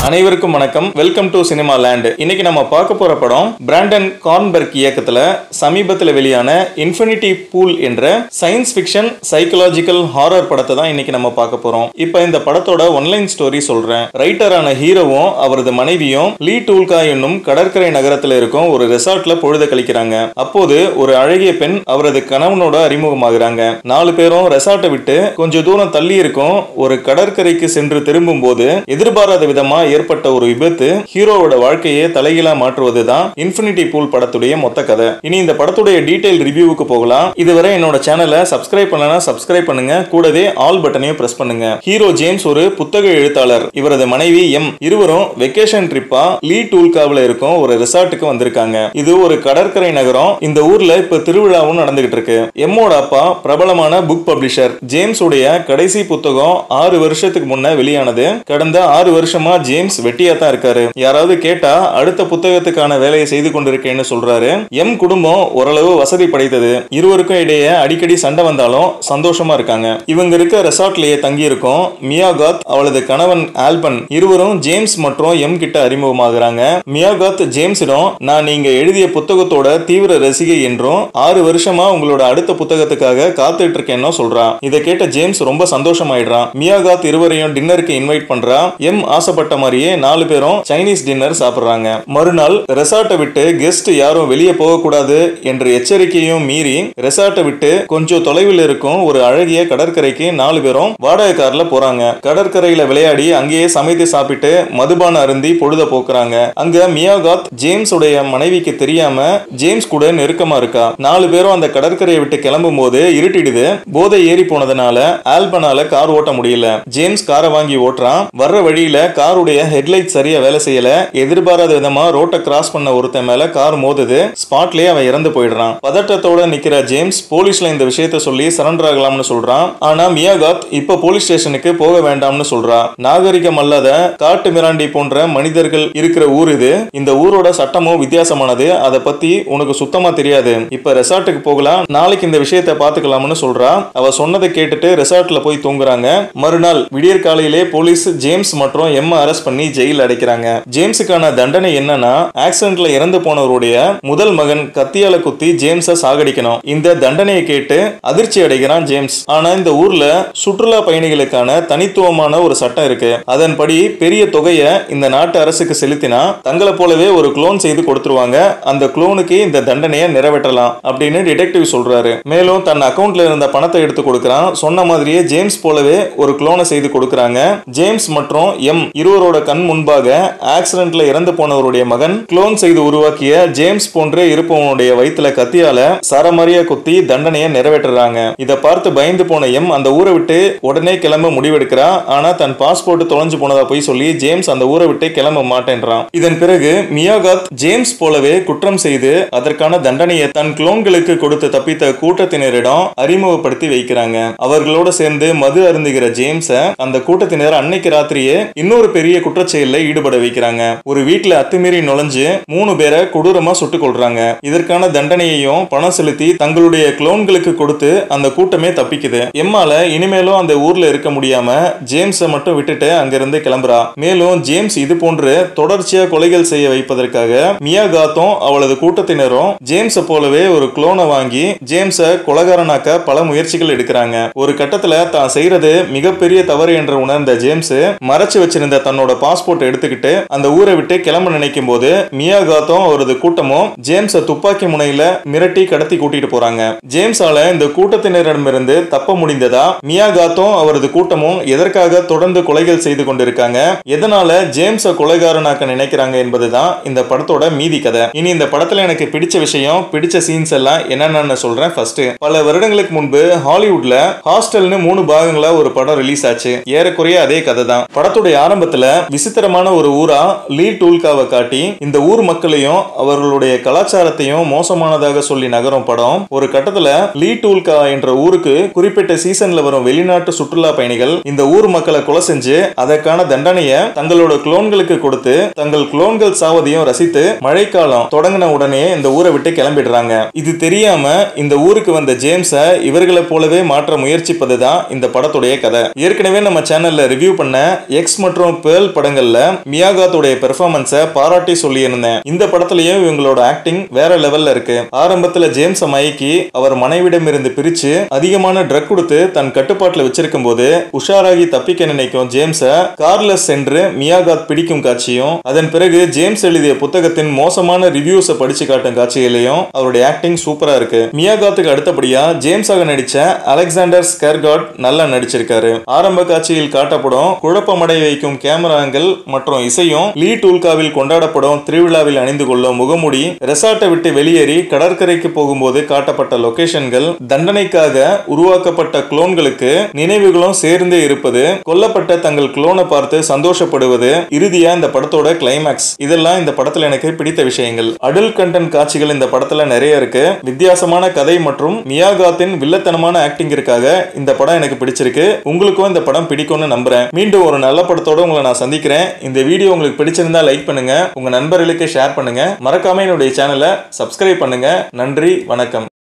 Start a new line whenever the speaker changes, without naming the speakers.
அனைவருக்கும் வணக்கம் welcome to cinema land இன்னைக்கு நம்ம பார்க்க போற படம் பிராண்டன் கார்ன்பர்க் இயக்கத்துல சமீபத்தில் வெளியான இன்ஃபினிட்டி பூல் என்ற சயின்ஸ் ஃபிக்ஷன் சைக்கலாஜிக்கல் ஹாரர் படத்தை தான் இன்னைக்கு நம்ம பார்க்க போறோம் இப்போ இந்த படத்தோட ஒன்லைன் ஸ்டோரி சொல்றேன் ரைட்டரான ஹீரோவும் அவரது மனைவியும் லீ டூல்கா என்னும் கடற்கரை நகரத்தில் இருக்கும் ஒரு ரெசார்ட்ல பொழுத கழிக்கிறாங்க அப்போது ஒரு அழகிய பெண் அவரது கணவனோட அறிமுகமாகிறாங்க நாலு பேரும் ரெசார்ட்டை விட்டு கொஞ்சம் தூரம் தள்ளி இருக்கும் ஒரு கடற்கரைக்கு சென்று திரும்பும் போது எதிர்பாராத விதமா ஏற்பட்ட ஒரு விபத்து ஹீரோவோட வாழ்க்கையை தலைகீழா மாற்றுவது தான் இன்ஃபினிட்டி பூல் படத்துடைய மொத்த கதை இனி இந்த படத்துடைய டீடைல் ரிவ்யூவுக்கு போகலாம் இதுவரை என்னோட சேனலை சப்ஸ்கிரைப் பண்ணலனா சப்ஸ்கிரைப் பண்ணுங்க கூடவே ஆல் பட்டனையும் பிரஸ் பண்ணுங்க ஹீரோ ஜேம்ஸ் ஒரு புத்தக எழுத்தாளர் இவரது மனைவி எம் இருவரும் வெக்கேஷன் ட்ரிப்பா லீ டூல்காவில் இருக்கும் ஒரு ரிசார்ட்டுக்கு வந்திருக்காங்க இது ஒரு கடற்கரை நகரம் இந்த ஊர்ல இப்ப திருவிழாவும் நடந்துகிட்டு இருக்கு எம்மோட அப்பா பிரபலமான புக் பப்ளிஷர் ஜேம்ஸ் உடைய கடைசி புத்தகம் ஆறு வருஷத்துக்கு முன்ன வெளியானது கடந்த ஆறு வருஷமா ஜேம்ஸ் வெட்டியா தான் இருக்காரு யாராவது கேட்டா அடுத்த புத்தகத்துக்கான வேலையை செய்து கொண்டிருக்கேன்னு சொல்றாரு எம் குடும்பம் ஓரளவு வசதி படைத்தது இருவருக்கும் இடையே அடிக்கடி சண்டை வந்தாலும் சந்தோஷமா இருக்காங்க இவங்க இருக்க ரெசார்ட்லயே தங்கி இருக்கும் மியாகாத் அவளது கணவன் ஆல்பன் இருவரும் ஜேம்ஸ் மற்றும் எம் கிட்ட அறிமுகமாகறாங்க மியாகாத் ஜேம்ஸிடம் நான் நீங்க எழுதிய புத்தகத்தோட தீவிர ரசிகை என்றும் ஆறு வருஷமா உங்களோட அடுத்த புத்தகத்துக்காக காத்துட்டு இருக்கேன்னு சொல்றான் இதை கேட்ட ஜேம்ஸ் ரொம்ப சந்தோஷமாயிடுறான் மியாகாத் இருவரையும் டின்னருக்கு இன்வைட் பண்றா எம் ஆசைப்பட்ட மாதிரியே நாலு பேரும் சைனீஸ் டின்னர் சாப்பிடுறாங்க மறுநாள் ரெசார்ட்டை விட்டு கெஸ்ட் யாரும் வெளியே போக கூடாது என்ற எச்சரிக்கையும் மீறி ரெசார்ட்டை விட்டு கொஞ்சம் தொலைவில் இருக்கும் ஒரு அழகிய கடற்கரைக்கு நாலு பேரும் வாடகை கார்ல போறாங்க கடற்கரையில விளையாடி அங்கேயே சமைத்து சாப்பிட்டு மதுபான அருந்தி பொழுத போக்குறாங்க அங்க மியாகாத் ஜேம்ஸ் உடைய மனைவிக்கு தெரியாம ஜேம்ஸ் கூட நெருக்கமா இருக்கா நாலு பேரும் அந்த கடற்கரையை விட்டு கிளம்பும் போது இருட்டிடுது போதை ஏறி போனதுனால ஆல்பனால கார் ஓட்ட முடியல ஜேம்ஸ் காரை வாங்கி ஓட்டுறான் வர்ற வழியில காருடைய ஹெட்லைட் சரியா வேலை செய்யல எதிர்பாராத விதமா ரோட்டை கிராஸ் பண்ண ஒருத்தன் மேல கார் மோதுது ஸ்பாட்லயே அவன் இறந்து போயிடுறான் பதட்டத்தோட நிக்கிற ஜேம்ஸ் போலீஸ்ல இந்த விஷயத்த சொல்லி சரண்டர் ஆகலாம்னு சொல்றான் ஆனா மியாகாத் இப்ப போலீஸ் ஸ்டேஷனுக்கு போக வேண்டாம்னு சொல்றா நாகரிகம் அல்லாத காட்டு மிராண்டி போன்ற மனிதர்கள் இருக்கிற ஊர் இது இந்த ஊரோட சட்டமும் வித்தியாசமானது அதை பத்தி உனக்கு சுத்தமா தெரியாது இப்ப ரெசார்ட்டுக்கு போகலாம் நாளைக்கு இந்த விஷயத்தை பாத்துக்கலாம்னு சொல்றா அவ சொன்னதை கேட்டுட்டு ரெசார்ட்ல போய் தூங்குறாங்க மறுநாள் விடியற் காலையிலே போலீஸ் ஜேம்ஸ் மற்றும் எம் அரெஸ்ட் பண்ணி ஜெயில் அடைக்கிறாங்க ஜேம்ஸுக்கான தண்டனை என்னன்னா ஆக்சிடென்ட்ல இறந்து போனவருடைய முதல் மகன் கத்தியால குத்தி ஜேம்ஸ சாகடிக்கணும் இந்த தண்டனையை கேட்டு அதிர்ச்சி அடைகிறான் ஜேம்ஸ் ஆனா இந்த ஊர்ல சுற்றுலா பயணிகளுக்கான தனித்துவமான ஒரு சட்டம் இருக்கு அதன்படி பெரிய தொகையை இந்த நாட்டு அரசுக்கு செலுத்தினா தங்களை போலவே ஒரு குளோன் செய்து கொடுத்துருவாங்க அந்த குளோனுக்கு இந்த தண்டனையை நிறைவேற்றலாம் அப்படின்னு டிடெக்டிவ் சொல்றாரு மேலும் தன் அக்கவுண்ட்ல இருந்த பணத்தை எடுத்து கொடுக்கறான் சொன்ன மாதிரியே ஜேம்ஸ் போலவே ஒரு குளோனை செய்து கொடுக்கறாங்க ஜேம்ஸ் மற்றும் எம் இருவரோட கண் முன்பாக ஆக்சிடென்ட்ல இறந்து போனவருடைய மகன் குளோன் செய்து உருவாக்கிய ஜேம்ஸ் போன்றே இருப்பவனுடைய வயிற்றுல கத்தியால சரமாரியா குத்தி தண்டனையை நிறைவேற்றுறாங்க இதை பார்த்து பயந்து போன எம் அந்த ஊரை விட்டு உடனே கிளம்ப முடிவெடுக்கிறா ஆனா தன் பாஸ்போர்ட் தொலைஞ்சு போனதா போய் சொல்லி ஜேம்ஸ் அந்த ஊரை விட்டு கிளம்ப மாட்டேன்றான் இதன் பிறகு மியாகாத் ஜேம்ஸ் போலவே குற்றம் செய்து அதற்கான தண்டனையை தன் குளோன்களுக்கு கொடுத்து தப்பித்த கூட்டத்தினரிடம் அறிமுகப்படுத்தி வைக்கிறாங்க அவர்களோட சேர்ந்து மது அருந்துகிற ஜேம்ஸ அந்த கூட்டத்தினர் அன்னைக்கு ராத்திரியே இன்னொரு பெரிய குற்றச்செயல்ல ஈடுபட வைக்கிறாங்க ஒரு வீட்டுல அத்துமீறி நுழைஞ்சு மூணு பேரை கொடூரமா சுட்டுக் கொள்றாங்க இதற்கான தண்டனையையும் பணம் செலுத்தி தங்களுடைய குளோன்களுக்கு கொடுத்து அந்த கூட்டமே தப்பிக்குது எம்மால இனிமேலும் அந்த ஊர்ல இருக்க முடியாம ஜேம்ஸை மட்டும் விட்டுட்டு அங்கிருந்து கிளம்புறா மேலும் ஜேம்ஸ் இது போன்று தொடர்ச்சியா கொலைகள் செய்ய வைப்பதற்காக மியாகாத்தும் அவளது கூட்டத்தினரும் ஜேம்ஸை போலவே ஒரு குளோனை வாங்கி ஜேம்ஸை கொலகாரனாக்க பல முயற்சிகள் எடுக்கிறாங்க ஒரு கட்டத்துல தான் செய்யறது மிகப்பெரிய தவறு என்று உணர்ந்த ஜேம்ஸ் மறைச்சு வச்சிருந்த தன்னோட பாஸ்போர்ட் எடுத்துக்கிட்டு அந்த ஊரை விட்டு கிளம்ப நினைக்கும் போது மியாகாத்தும் அவரது கூட்டமும் ஜேம்ஸை துப்பாக்கி முனையில மிரட்டி கடத்தி கூட்டிட்டு போறாங்க ஜேம்ஸால இந்த கூட்டத்தினரிடமிருந்து தப்ப முடிந்ததா மியாகாத்தும் அவரது கூட்டமும் எதற்காக தொடர்ந்து கொலைகள் செய்து கொண்டிருக்காங்க எதனால ஜேம்ஸை கொலைகாரனாக்க நினைக்கிறாங்க என்பதுதான் இந்த படத்தோட மீதி கதை இனி இந்த படத்துல எனக்கு பிடிச்ச விஷயம் பிடிச்ச சீன்ஸ் எல்லாம் என்னென்னு சொல்றேன் ஃபர்ஸ்ட் பல வருடங்களுக்கு முன்பு ஹாலிவுட்ல ஹாஸ்டல்னு மூணு பாகங்களா ஒரு படம் ரிலீஸ் ஆச்சு ஏறக்குறைய அதே கதை தான் படத்துடைய ஆரம்பத்துல விசித்திரமான ஒரு ஊரா லீ டூல்காவை காட்டி இந்த ஊர் மக்களையும் அவர்களுடைய கலாச்சாரத்தையும் மோசமானதாக சொல்லி நகரும் படம் ஒரு கட்டத்துல லீ டூல்கா என்ற ஊருக்கு குறிப்பிட்ட சீசன்ல வரும் வெளிநாட்டு சுற்றுலா பயணிகள் இந்த ஊர் மக்களை கொலை செஞ்சு அதற்கான தண்டனையை தங்களோட குளோன்களுக்கு கொடுத்து தங்கள் குளோன்கள் சாவதையும் ரசித்து மழைக்காலம் தொடங்கின உடனே இந்த ஊரை விட்டு கிளம்பிடுறாங்க இது தெரியாம இந்த ஊருக்கு வந்த ஜேம்ஸை இவர்களை போலவே மாற்ற முயற்சிப்பது தான் இந்த படத்துடைய கதை ஏற்கனவே நம்ம சேனல்ல ரிவ்யூ பண்ண எக்ஸ் மற்றும் பேர்ல் காதல் படங்கள்ல மியாகாத்துடைய பெர்ஃபார்மன்ஸை பாராட்டி சொல்லியிருந்தேன் இந்த படத்துலயும் இவங்களோட ஆக்டிங் வேற லெவல்ல இருக்கு ஆரம்பத்துல ஜேம்ஸை மயக்கி அவர் மனைவிடம் இருந்து பிரிச்சு அதிகமான ட்ரக் கொடுத்து தன் கட்டுப்பாட்டுல வச்சிருக்கும் போது உஷாராகி தப்பிக்க நினைக்கும் ஜேம்ஸை கார்ல சென்று மியாகாத் பிடிக்கும் காட்சியும் அதன் பிறகு ஜேம்ஸ் எழுதிய புத்தகத்தின் மோசமான ரிவ்யூஸை படிச்சு காட்டும் காட்சிகளையும் அவருடைய ஆக்டிங் சூப்பரா இருக்கு மியாகாத்துக்கு அடுத்தபடியா ஜேம்ஸாக நடிச்ச அலெக்சாண்டர் ஸ்கர்காட் நல்லா நடிச்சிருக்காரு ஆரம்ப காட்சியில் காட்டப்படும் குழப்பமடை வைக்கும் கேமராங்கள் மற்றும் இசையும் லீ டூல்காவில் கொண்டாடப்படும் திருவிழாவில் அணிந்து கொள்ளும் முகமுடி ரெசார்ட்டை விட்டு வெளியேறி கடற்கரைக்கு போகும்போது காட்டப்பட்ட லொகேஷன்கள் தண்டனைக்காக உருவாக்கப்பட்ட குளோன்களுக்கு நினைவுகளும் சேர்ந்தே இருப்பது கொல்லப்பட்ட தங்கள் குளோனை பார்த்து சந்தோஷப்படுவது இறுதியா இந்த படத்தோட கிளைமேக்ஸ் இதெல்லாம் இந்த படத்துல எனக்கு பிடித்த விஷயங்கள் அடல்ட் கண்டென்ட் காட்சிகள் இந்த படத்துல நிறைய இருக்கு வித்தியாசமான கதை மற்றும் மியாகாத்தின் வில்லத்தனமான ஆக்டிங்கிற்காக இந்த படம் எனக்கு பிடிச்சிருக்கு உங்களுக்கும் இந்த படம் பிடிக்கும்னு நம்புறேன் மீண்டும் ஒரு நல்ல படத்தோட உங்களை நான் சந்திக்கிறேன் இந்த வீடியோ உங்களுக்கு பிடிச்சிருந்தா லைக் பண்ணுங்க உங்க நண்பர்களுக்கு ஷேர் பண்ணுங்க மறக்காம என்னுடைய சேனலை சப்ஸ்கிரைப் பண்ணுங்க நன்றி வணக்கம்